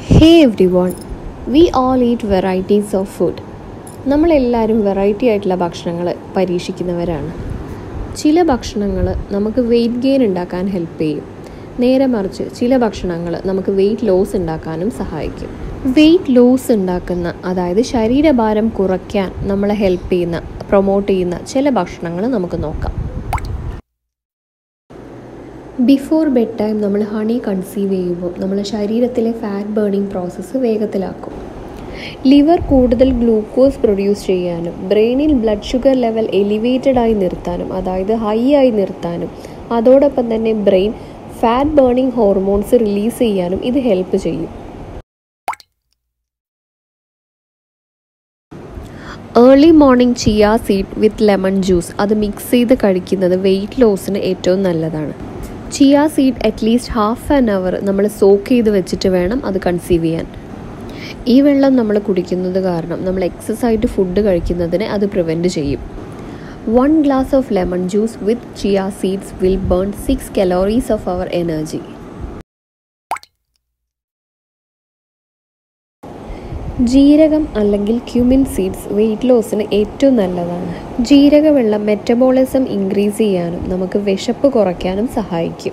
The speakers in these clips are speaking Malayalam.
Hey every one we all eat varieties of food നമ്മളെല്ലാവരും വെറൈറ്റി ആയിട്ടുള്ള ഭക്ഷണങ്ങൾ പരീക്ഷിക്കുന്നവരാണ് ചില ഭക്ഷണങ്ങൾ നമുക്ക് വെയിറ്റ് ഗെയിൻ ഉണ്ടാക്കാൻ ഹെൽപ്പ് ചെയ്യും നേരെ മറിച്ച് ചില ഭക്ഷണങ്ങൾ നമുക്ക് വെയിറ്റ് ലോസ് ഉണ്ടാക്കാനും സഹായിക്കും വെയിറ്റ് ലോസ് ഉണ്ടാക്കുന്ന അതായത് ശരീരഭാരം കുറയ്ക്കാൻ നമ്മളെ ഹെൽപ്പ് ചെയ്യുന്ന പ്രൊമോട്ട് ചെയ്യുന്ന ചില ഭക്ഷണങ്ങൾ നമുക്ക് നോക്കാം ബിഫോർ ബെഡ് ടൈം നമ്മൾ ഹണി കൺസീവ് ചെയ്യുമ്പോൾ നമ്മുടെ ശരീരത്തിലെ ഫാറ്റ് ബേണിംഗ് പ്രോസസ്സ് വേഗത്തിലാക്കും ലിവർ കൂടുതൽ ഗ്ലൂക്കോസ് പ്രൊഡ്യൂസ് ചെയ്യാനും ബ്രെയിനിൽ ബ്ലഡ് ഷുഗർ ലെവൽ എലിവേറ്റഡ് ആയി നിർത്താനും അതായത് ഹൈ ആയി നിർത്താനും അതോടൊപ്പം തന്നെ brain fat burning hormones release ചെയ്യാനും ഇത് ഹെൽപ്പ് ചെയ്യും early morning chia seed with lemon juice അത് മിക്സ് ചെയ്ത് കഴിക്കുന്നത് വെയിറ്റ് ലോസിന് ഏറ്റവും നല്ലതാണ് chia seed at least half an hour നമ്മൾ സോക്ക് ചെയ്ത് വെച്ചിട്ട് വേണം അത് കൺസീവ് ചെയ്യാൻ ഈ വെള്ളം നമ്മൾ കുടിക്കുന്നത് കാരണം നമ്മൾ എക്സസ് ആയിട്ട് ഫുഡ് കഴിക്കുന്നതിനെ അത് പ്രിവെൻറ്റ് ചെയ്യും one glass of lemon juice with chia seeds will burn six calories of hour energy ജീരകം അല്ലെങ്കിൽ ക്യുമിൻ സീഡ്സ് വെയിറ്റ് ലോസിന് ഏറ്റവും നല്ലതാണ് ജീരകവെള്ളം മെറ്റബോളിസം ഇൻക്രീസ് ചെയ്യാനും നമുക്ക് വിശപ്പ് കുറയ്ക്കാനും സഹായിക്കും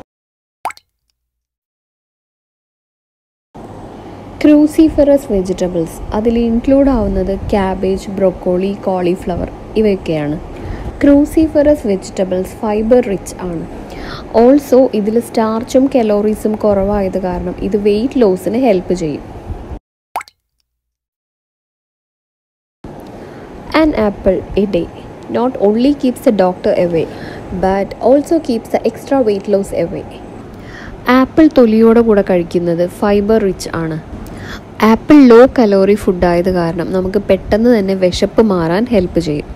ക്രൂസിഫറസ് വെജിറ്റബിൾസ് അതിൽ ഇൻക്ലൂഡ് ആവുന്നത് ക്യാബേജ് ബ്രൊക്കോളി കോളിഫ്ലവർ ഇവയൊക്കെയാണ് ക്രൂസിഫറസ് വെജിറ്റബിൾസ് ഫൈബർ റിച്ച് ആണ് ഓൾസോ ഇതിൽ സ്റ്റാർച്ചും കലോറീസും കുറവായത് കാരണം ഇത് വെയിറ്റ് ലോസിന് ഹെൽപ്പ് ചെയ്യും An apple a day not only keeps the doctor away but also keeps the extra weight loss away. Apple തൊലിയോടെ കൂടെ കഴിക്കുന്നത് ഫൈബർ റിച്ച് ആണ് ആപ്പിൾ ലോ കലോറി ഫുഡ് ആയത് കാരണം നമുക്ക് പെട്ടെന്ന് തന്നെ വിശപ്പ് മാറാൻ ഹെൽപ്പ് ചെയ്യും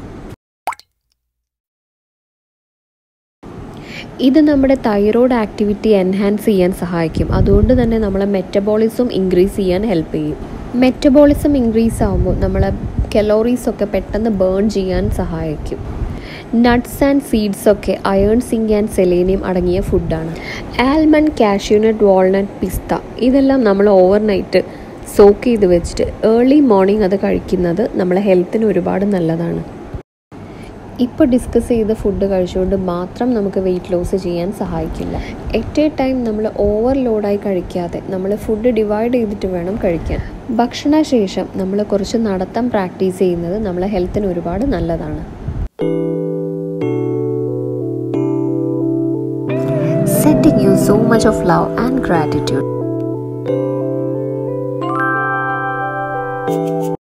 ഇത് നമ്മുടെ തൈറോയ്ഡ് ആക്ടിവിറ്റി എൻഹാൻസ് ചെയ്യാൻ സഹായിക്കും അതുകൊണ്ട് തന്നെ നമ്മളെ മെറ്റബോളിസം ഇൻക്രീസ് ചെയ്യാൻ ഹെൽപ്പ് ചെയ്യും മെറ്റബോളിസം ഇൻക്രീസ് ആകുമ്പോൾ നമ്മളെ കലോറീസ് ഒക്കെ പെട്ടെന്ന് ബേൺ ചെയ്യാൻ സഹായിക്കും നട്ട്സ് ആൻഡ് സീഡ്സ് ഒക്കെ അയേൺ സിങ്ക് ആൻഡ് സെലേനിയം അടങ്ങിയ ഫുഡാണ് ആൽമണ്ട് കാഷ്യൂനട്ട് വാൾനട്ട് പിസ്ത ഇതെല്ലാം നമ്മൾ ഓവർനൈറ്റ് സോക്ക് ചെയ്ത് വെച്ചിട്ട് ഏർലി മോർണിംഗ് അത് കഴിക്കുന്നത് നമ്മളെ ഹെൽത്തിന് ഒരുപാട് നല്ലതാണ് ഇപ്പോൾ ഡിസ്കസ് ചെയ്ത ഫുഡ് കഴിച്ചുകൊണ്ട് മാത്രം നമുക്ക് വെയിറ്റ് ലോസ് ചെയ്യാൻ സഹായിക്കില്ല എറ്റ് എ ടൈം നമ്മൾ ഓവർലോഡായി കഴിക്കാതെ നമ്മൾ ഫുഡ് ഡിവൈഡ് ചെയ്തിട്ട് വേണം കഴിക്കാൻ ഭക്ഷണശേഷം നമ്മൾ കുറച്ച് നടത്തം പ്രാക്ടീസ് ചെയ്യുന്നത് നമ്മളെ ഹെൽത്തിന് ഒരുപാട് നല്ലതാണ് Sending you so much of love and gratitude.